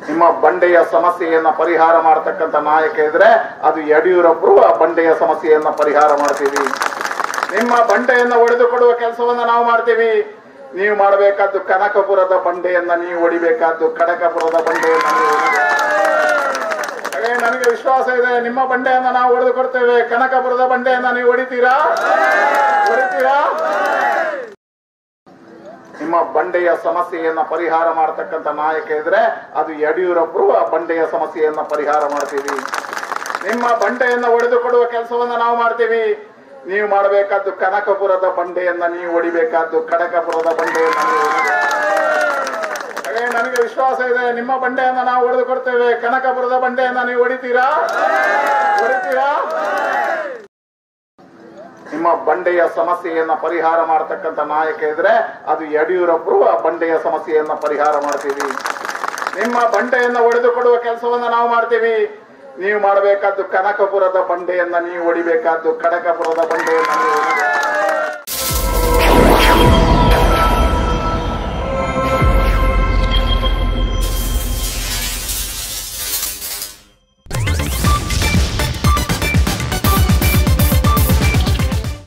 ನಿಮ್ಮ ಬಂಡೆಯ ಸಮಸ್ಯೆಯನ್ನ ಪರಿಹಾರ ಮಾಡತಕ್ಕಂತ ನಾಯಕ ಇದ್ರೆ ಅದು ಯಡಿಯೂರಪ್ಪರು ಆ ಬಂಡೆಯ ಸಮಸ್ಯೆಯನ್ನ ಪರಿಹಾರ ಮಾಡ್ತೀವಿ ನಿಮ್ಮ ಬಂಡೆಯನ್ನ ಒಡೆದುಕೊಡುವ ಕೆಲಸವನ್ನ ನಾವು ಮಾಡ್ತೀವಿ ನೀವು ಮಾಡಬೇಕಾದ್ದು ಕನಕಪುರದ ಬಂಡೆಯನ್ನ ನೀವು ಹೊಡಿಬೇಕಾದ್ದು ಕನಕಪುರದ ಬಂಡೆಯನ್ನ ನೀವು ಹೊಡಿಬೇಕು. ಹಾಗೆ ನನಗೆ ವಿಶ್ವಾಸ ಇದೆ ನಿಮ್ಮ ಬಂಡೆಯನ್ನ ನಾವು ಹೊಡೆದು ಕೊಡ್ತೇವೆ ಕನಕಪುರದ ಬಂಡೆಯನ್ನ ನೀವು ಹೊಡಿತೀರಾ ಹೊಡಿತೀರಾ ನಿಮ್ಮ ಬಂಡೆಯ ಸಮಸ್ಯೆಯನ್ನ ಪರಿಹಾರ ಮಾಡತಕ್ಕಂತ ನಾಯಕ ಇದ್ರೆ ಅದು ಯಡಿಯೂರಪ್ಪರು ಆ ಬಂಡೆಯ ಸಮಸ್ಯೆಯನ್ನ ಪರಿಹಾರ ಮಾಡ್ತೀವಿ ನಿಮ್ಮ ಬಂಡೆಯನ್ನ ಒಡೆದುಕೊಡುವ ಕೆಲಸವನ್ನ ನಾವು ಮಾಡ್ತೀವಿ ನೀವು ಮಾಡಬೇಕಾದ್ದು ಕನಕಪುರದ ಬಂಡೆಯನ್ನ ನೀವು ಹೊಡಿಬೇಕಾದ್ದು ಕನಕಪುರದ ಬಂಡೆಯನ್ನ ನೀವು ಹೊಡಿಬೇಕು. ಹಾಗೆ ನನಗೆ ವಿಶ್ವಾಸ ಇದೆ ನಿಮ್ಮ ಬಂಡೆಯನ್ನ ನಾವು ಹೊಡೆದು ಕೊಡ್ತೇವೆ ಕನಕಪುರದ ಬಂಡೆಯನ್ನ ನೀವು ಹೊಡಿತೀರಾ ಹೊಡಿತೀರಾ ನಿಮ್ಮ ಬಂಡೆಯ ಸಮಸ್ಯೆಯನ್ನ ಪರಿಹಾರ ಮಾಡತಕ್ಕಂತ ನಾಯಕ ಇದ್ರೆ ಅದು ಯಡಿಯೂರಪ್ಪರು ಆ ಬಂಡೆಯ ಸಮಸ್ಯೆಯನ್ನ ಪರಿಹಾರ ಮಾಡ್ತೀವಿ ನಿಮ್ಮ ಬಂಡೆಯನ್ನ ಒಡೆದುಕೊಡುವ ಕೆಲಸವನ್ನ ನಾವು ಮಾಡ್ತೀವಿ ನೀವು ಮಾಡಬೇಕಾದ್ದು ಕನಕಪುರದ ಬಂಡೆಯನ್ನ ನೀವು ಹೊಡಿಬೇಕಾದ್ದು ಕನಕಪುರದ ಬಂಡೆಯನ್ನ ನೀವು ಹೊಡಿಬೇಕು.